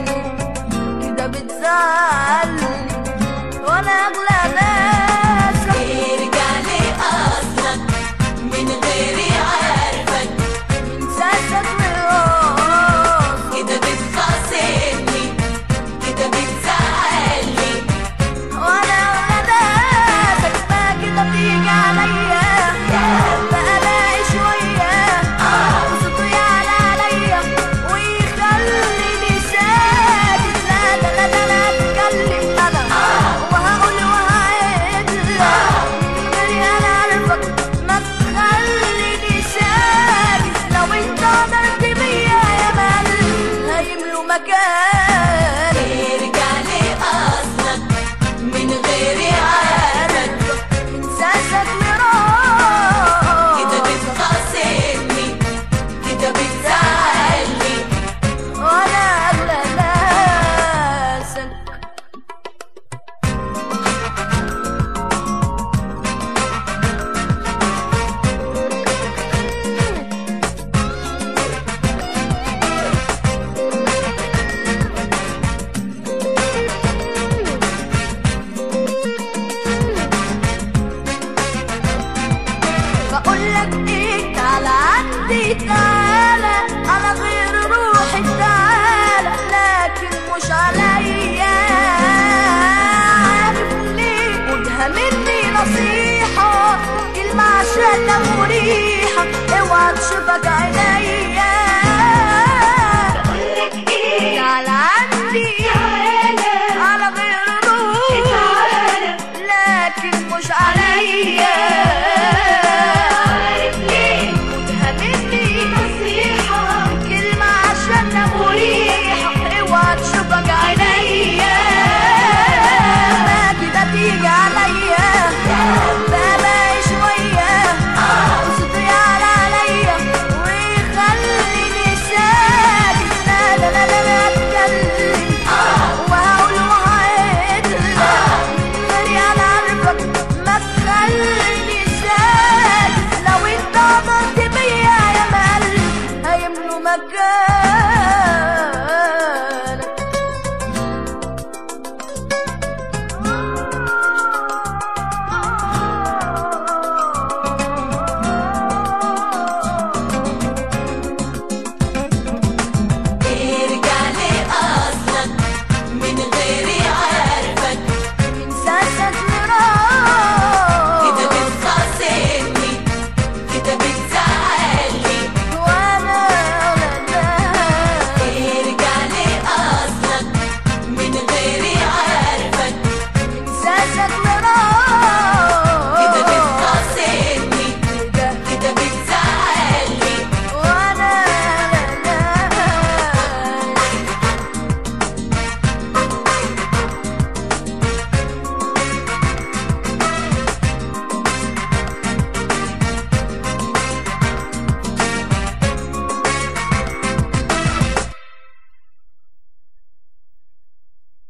كده بتزعلني وانا اغلى ناس ارجع لأصلك من غيري عارفك انساسك بالراس كده بتخاصمني كده بتزعلني وانا اغلى ناسك ما كده بتيجي عليا بقى شوية وصوته يعلى عليا ويخليني ساكت لا ده لا ده انا اتكلم انا وهقول وهعيد من غيري انا عارفك ما تخليني ساكت لو انت قدرت بيا يا معلم هيملوا مكاني ارجع لأصلك من غيري عارفك انساسك كده مراس بتخاصمني كده بتزعلني وانا اغلى ناسك بقولك ايه تعالى عندي تعالى انا غير روحي تعالى لكن مش عليا عارف ليه خدها مني نصيحة كلمة عشان مريحة اوعى تشوفك عينيا تعالى